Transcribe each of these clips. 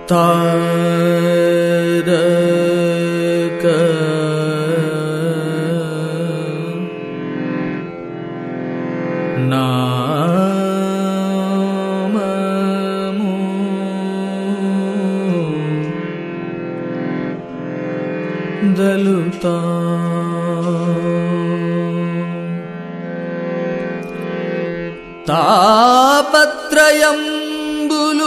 తారక నామము దలుతా తాపత్రయంబులు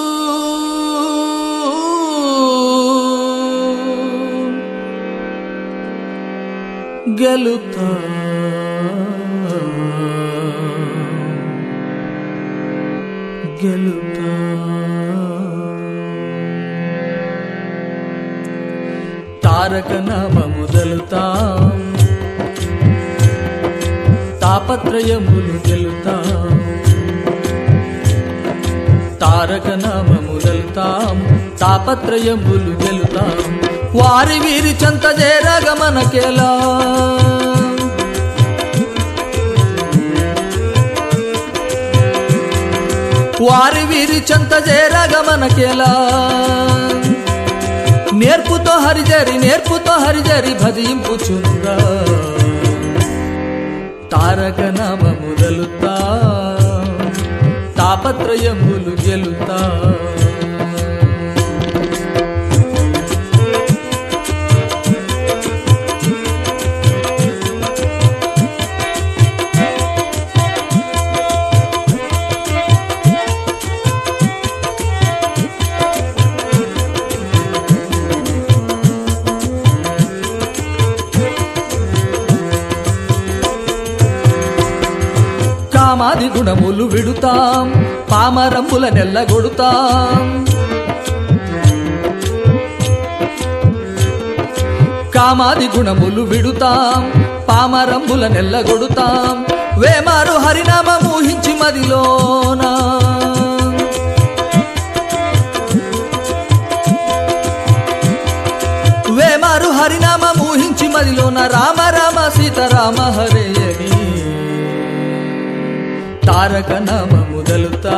గెలుతా గెలుతా తారక నామము దలుతా తాపత్రయములు గెలుతా తారక నామము దలుతాం తాపత్రయములు గెలుతాం వారి వీరి చెంత చేరగ మనకెలా వారి వీరి చెంత చేరగ మనకెలా నేర్పుతో హరిజరి నేర్పుతో హరిజరి భజింపుచుందా తారక నామము దలుతా తాపత్రయములు గెలుతా కామాది గుణములు విడుతాం పామరంబుల నెల్లగొడుతాం కామాది గుణములు విడుతాం పామరంబుల నెల్లగొడుతాం వేమారు హరినామం ఊహించి మదిలోనా వేమారు హరినామం ఊహించి మదిలోన రామ రామ సీతారామ హరే అని తారక నామము దలుతా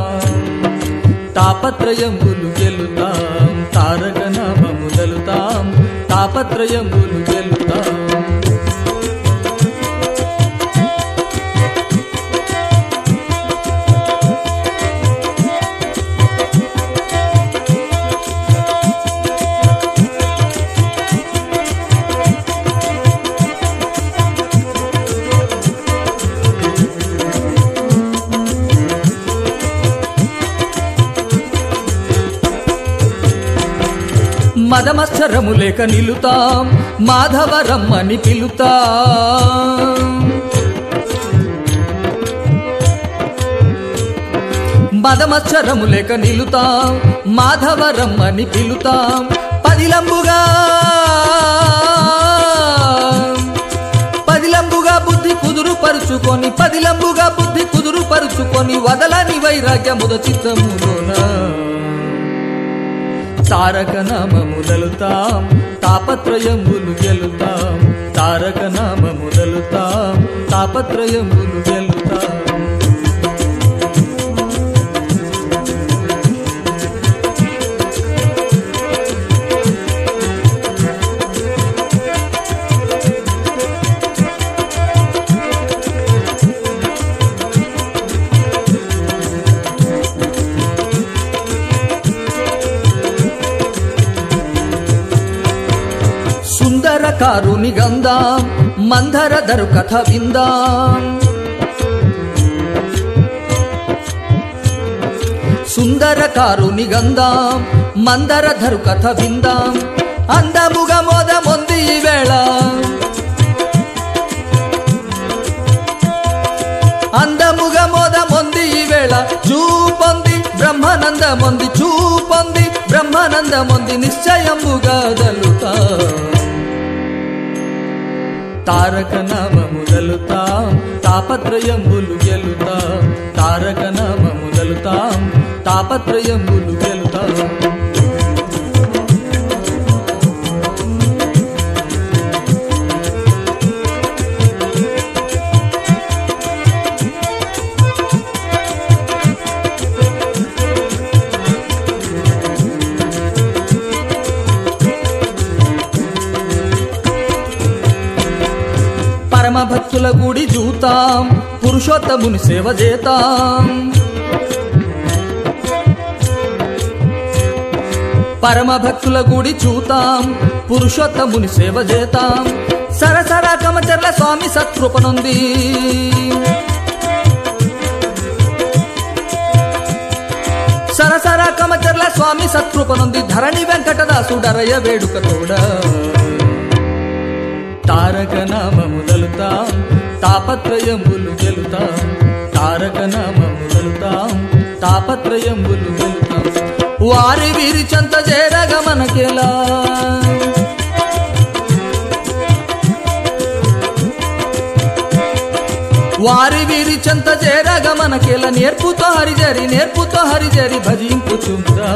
తాపత్రయములు గెలుతాం తారక నామము దలుతాం తాపత్రయములు గెలుతాం మదమత్సరము లేక నిలుతాం మాధవరమ్మని పిలుతాం మదమత్సరము లేక నిలుతాం మాధవరమ్మని పిలుతాం పదిలంబుగా పదిలంబుగా బుద్ధి కుదురు పరుచుకొని పదిలంబుగా బుద్ధి కుదురు పరుచుకొని వదలని వైరాగ్యముద చిత్తములోనా తారక నామము దలుతాం తాపత్రయములు గెలుతాం తారక నామము దలుతాం తాపత్రయములు గెలుతాం సుందర కారుని గంధాం మందర ధరు కథ విందాం సుందర కారుని గంధాం మందర ధరు కథ విందాం అందముగ మోదమొంది ఈ వేళ అందముగ మోదమొంది ఈ వేళ చూపొంది బ్రహ్మానందమొంది చూపొంది బ్రహ్మానందమొంది నిశ్చయముగా దలుతా తారక నామము దలుతాం తాపత్రయములు గెలుతాం తారక నామము దలుతాం తాపత్రయములు గెలుతాం గుడి జూతాం పురుషోత్తముని సేవ చేతాం పరమ భక్తుల గుడి చూతాం పురుషోత్తముని సేవ చేతాం సరసర కమచర్ల స్వామి సత్కృపనుంది సరసర కమచర్ల స్వామి సత్కృపనుంది ధరణి వెంకటదాసుడరయ వేడుక తోడ తారక నామము దలుతాం తాపత్రయంబులు గెలుతాం తారక నామము దలుతాం తాపత్రయంబులు గెలుతాం వారి వీరి చెంత చేరగ మనకెలా వారి వీరి చెంత చేరగ మనకెలా నేర్పుతో హరిజరి నేర్పుతో హరిజరి భజింపుచుందా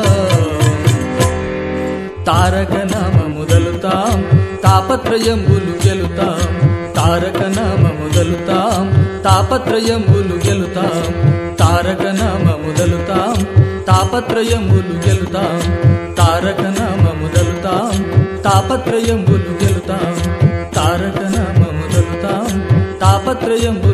తారక నామ మొదలుతాం తాపత్రయంబులు గెలుతాం తారక నామ మొదలుతాం తాపత్రయంబులు గెలుతాం తారక నామ మొదలుతాం తాపత్రయంబులు గెలుతాం తారక నామ మొదలుతాం తాపత్రయంబులు గెలుతాం తారక నామ మొదలుతాం తాపత్రయంబులు